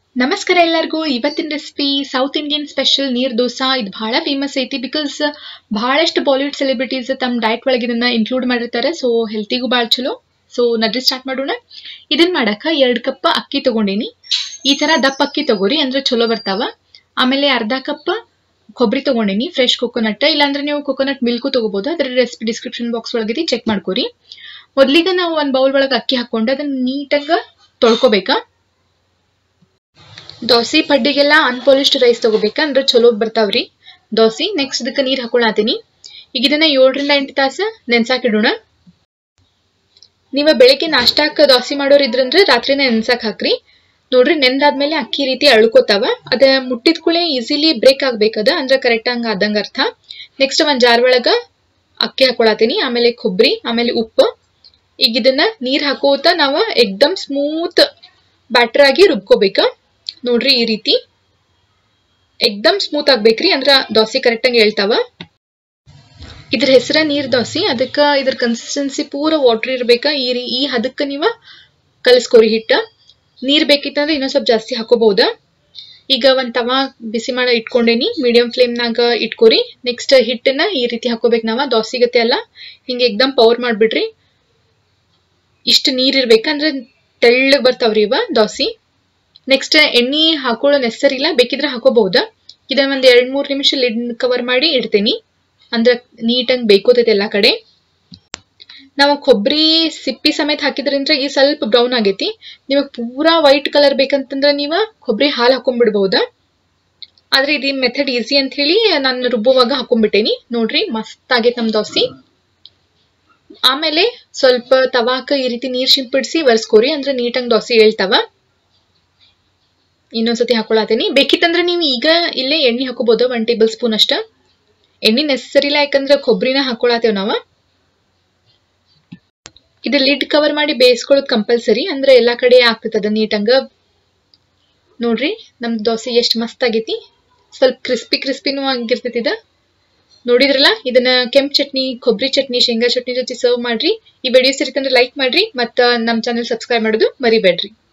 ನಮಸ್ಕಾರ ಎಲ್ಲರಿಗೂ ಇವತ್ತಿನ ರೆಸಿಪಿ ಸೌತ್ ಇಂಡಿಯನ್ ಸ್ಪೆಷಲ್ ನೀರ್ ದೋಸಾ ಇದು ಬಹಳ ಫೇಮಸ್ ಐತಿ ಬಿಕಾಸ್ ಬಹಳಷ್ಟು ಬಾಲಿವುಡ್ ಸೆಲೆಬ್ರಿಟೀಸ್ ತಮ್ಮ ಡಯಟ್ ಒಳಗೆ ಇದನ್ನ ಇನ್ಕ್ಲೂಡ್ ಮಾಡಿರ್ತಾರೆ ಸೊ ಹೆಲ್ತಿಗೂ ಭಾಳ ಚಲೋ ಸೊ ನಡ್ರಿ ಸ್ಟಾರ್ಟ್ ಮಾಡೋಣ ಇದನ್ನ ಮಾಡಕ ಎರಡು ಕಪ್ ಅಕ್ಕಿ ತಗೊಂಡೇನಿ ಈ ತರ ದಪ್ಪ ಅಕ್ಕಿ ತಗೋರಿ ಅಂದ್ರೆ ಚಲೋ ಬರ್ತಾವ ಆಮೇಲೆ ಅರ್ಧ ಕಪ್ ಕೊಬ್ಬರಿ ತಗೊಂಡೇನಿ ಫ್ರೆಶ್ ಕೊಕೊನಟ್ ಇಲ್ಲಾಂದ್ರೆ ನೀವು ಕೊಕೊನಟ್ ಮಿಲ್ಕು ತಗೋಬಹುದು ಅದ್ರ ರೆಸಿಪಿ ಡಿಸ್ಕ್ರಿಪ್ಷನ್ ಬಾಕ್ಸ್ ಒಳಗಿದೆ ಚೆಕ್ ಮಾಡ್ಕೋರಿ ಮೊದ್ಲಿಗೆ ನಾವು ಒಂದ್ ಬೌಲ್ ಒಳಗೆ ಅಕ್ಕಿ ಹಾಕೊಂಡು ಅದನ್ನ ನೀಟಾಗ ತೊಳ್ಕೊಬೇಕಾ ದೋಸೆ ಪಡ್ಡಿಗೆಲ್ಲ ಅನ್ಪಾಲಿಶ್ಡ್ ರೈಸ್ ತಗೋಬೇಕಾ ಅಂದ್ರೆ ಚಲೋ ಬರ್ತಾವ್ರಿ ದೋಸೆ ನೆಕ್ಸ್ಟ್ ಇದಕ್ಕೆ ನೀರ್ ಹಾಕೊಳತೀನಿ ಈಗ ಇದನ್ನ ಏಳರಿಂದ ಎಂಟು ತಾಸು ನೆನ್ಸಾಕಿಡೋಣ ನೀವ ಬೆಳಿಗ್ಗೆ ನಾಷ್ಟಾಕ್ ದೋಸೆ ಮಾಡೋರ್ ಇದ್ರಂದ್ರೆ ರಾತ್ರಿನೇ ನೆನ್ಸಾಕ್ ಹಾಕ್ರಿ ನೋಡ್ರಿ ನೆಂದಾದ್ಮೇಲೆ ಅಕ್ಕಿ ರೀತಿ ಅಳ್ಕೋತಾವ ಅದ ಮುಟ್ಟಿದ ಕೂಳೆ ಈಸಿಲಿ ಬ್ರೇಕ್ ಆಗ್ಬೇಕದ ಅಂದ್ರೆ ಕರೆಕ್ಟ್ ಹಂಗ ಆದಂಗ ಅರ್ಥ ನೆಕ್ಸ್ಟ್ ಒಂದ್ ಜಾರ್ ಒಳಗ ಅಕ್ಕಿ ಹಾಕೊಳತೀನಿ ಆಮೇಲೆ ಕೊಬ್ಬರಿ ಆಮೇಲೆ ಉಪ್ಪು ಈಗ ಇದನ್ನ ನೀರ್ ಹಾಕೋತ ನಾವ ಎಕ್ದಮ್ ಸ್ಮೂತ್ ಬ್ಯಾಟರ್ ಆಗಿ ರುಬ್ಕೋಬೇಕ ನೋಡ್ರಿ ಈ ರೀತಿ ಎಕ್ದಮ್ ಸ್ಮೂತ್ ಆಗ್ಬೇಕ್ರಿ ಅಂದ್ರ ದೋಸೆ ಕರೆಕ್ಟ್ ಆಗಿ ಹೇಳ್ತಾವ ಇದ್ರ ಹೆಸರ ನೀರ್ ದೋಸೆ ಅದಕ್ಕ ಇದ್ರ ಕನ್ಸಿಸ್ಟೆನ್ಸಿ ಪೂರ ವಾಟರ್ ಇರ್ಬೇಕ ಈ ರೀ ಈ ಹದಕ್ಕ ನೀವ ಕಲಿಸ್ಕೋರಿ ಹಿಟ್ಟ ನೀರ್ ಬೇಕಿತ್ತಂದ್ರೆ ಇನ್ನೊಂದ್ ಸ್ವಲ್ಪ ಜಾಸ್ತಿ ಹಾಕೋಬಹುದ ಈಗ ಒಂದ್ ತವಾ ಬಿಸಿ ಮಾಡ ಇಟ್ಕೊಂಡೇನಿ ಮೀಡಿಯಂ ಫ್ಲೇಮ್ನಾಗ ಇಟ್ಕೋರಿ ನೆಕ್ಸ್ಟ್ ಹಿಟ್ಟನ್ನ ಈ ರೀತಿ ಹಾಕೋಬೇಕು ನಾವ ದೋಸೆ ಗತೆ ಅಲ್ಲ ಹಿಂಗೆ ಎಕ್ದಮ್ ಪವರ್ ಮಾಡ್ಬಿಡ್ರಿ ಇಷ್ಟು ನೀರ್ ಇರ್ಬೇಕಂದ್ರೆ ತೆಳ್ಳಗ್ ಬರ್ತಾವ್ರಿ ಇವ ದೋಸೆ ನೆಕ್ಸ್ಟ್ ಎಣ್ಣೆ ಹಾಕೊಳ್ಳೋ ನೆಸರಿ ಇಲ್ಲ ಬೇಕಿದ್ರೆ ಹಾಕೋಬಹುದ ಇದನ್ನ ಒಂದ್ ಎರಡ್ ಮೂರ್ ನಿಮಿಷ ಲಿಡ್ ಕವರ್ ಮಾಡಿ ಇಡ್ತೀನಿ ಅಂದ್ರ ನೀಟಾಗಿ ಬೇಕೋತೈತೆ ಎಲ್ಲಾ ಕಡೆ ನಾವು ಕೊಬ್ಬರಿ ಸಿಪ್ಪಿ ಸಮೇತ ಹಾಕಿದ್ರಿಂದ ಈ ಸ್ವಲ್ಪ ಬ್ರೌನ್ ಆಗೈತಿ ನಿಮಗ್ ಪೂರಾ ವೈಟ್ ಕಲರ್ ಬೇಕಂತಂದ್ರ ನೀವ ಕೊಬ್ಬರಿ ಹಾಲು ಹಾಕೊಂಡ್ಬಿಡ್ಬಹುದ ಆದ್ರೆ ಇದು ಮೆಥಡ್ ಈಸಿ ಅಂತ ಹೇಳಿ ನಾನು ರುಬ್ಬುವಾಗ ಹಾಕೊಂಡ್ಬಿಟ್ಟೇನಿ ನೋಡ್ರಿ ಮಸ್ತ್ ಆಗೈತೆ ನಮ್ ದೋಸೆ ಆಮೇಲೆ ಸ್ವಲ್ಪ ತವಾಕ ಈ ರೀತಿ ನೀರ್ ಸಿಂಪಡಿಸಿ ಒರೆಸ್ಕೋರಿ ಅಂದ್ರೆ ನೀಟಾಗಿ ದೋಸೆ ಹೇಳ್ತಾವ ಇನ್ನೊಂದ್ಸತಿ ಹಾಕೊಳತೀನಿ ಬೇಕಿತ್ತಂದ್ರೆ ನೀವು ಈಗ ಇಲ್ಲೇ ಎಣ್ಣೆ ಹಾಕೋಬಹುದು ಒನ್ ಟೇಬಲ್ ಸ್ಪೂನ್ ಅಷ್ಟ ಎಣ್ಣೆ ನೆಸಸರಿ ಇಲ್ಲ ಯಾಕಂದ್ರೆ ಕೊಬ್ಬರಿನ ಹಾಕೊಳತೇವ್ ನಾವ ಇದು ಲಿಡ್ ಕವರ್ ಮಾಡಿ ಬೇಯಿಸ್ಕೊಳ್ಳೋದು ಕಂಪಲ್ಸರಿ ಅಂದ್ರೆ ಎಲ್ಲಾ ಕಡೆ ಆಗ್ತದ ನೀಟಂಗ ನೋಡ್ರಿ ನಮ್ ದೋಸೆ ಎಷ್ಟ್ ಮಸ್ತ್ ಆಗೈತಿ ಸ್ವಲ್ಪ ಕ್ರಿಸ್ಪಿ ಕ್ರಿಸ್ಪಿನೂ ಆಗಿರ್ತೈತಿ ಇದ ನೋಡಿದ್ರಲ್ಲ ಇದನ್ನ ಕೆಂಪ್ ಚಟ್ನಿ ಕೊಬ್ಬರಿ ಚಟ್ನಿ ಶೇಂಗಾ ಚಟ್ನಿ ಜೊತೆ ಸರ್ವ್ ಮಾಡ್ರಿ ಈ ವಿಡಿಯೋಸ್ ಇರ್ತಂದ್ರೆ ಲೈಕ್ ಮಾಡ್ರಿ ಮತ್ತ ನಮ್ ಚಾನೆಲ್ ಸಬ್ಸ್ಕ್ರೈಬ್ ಮಾಡೋದು ಮರಿಬೇಡ್ರಿ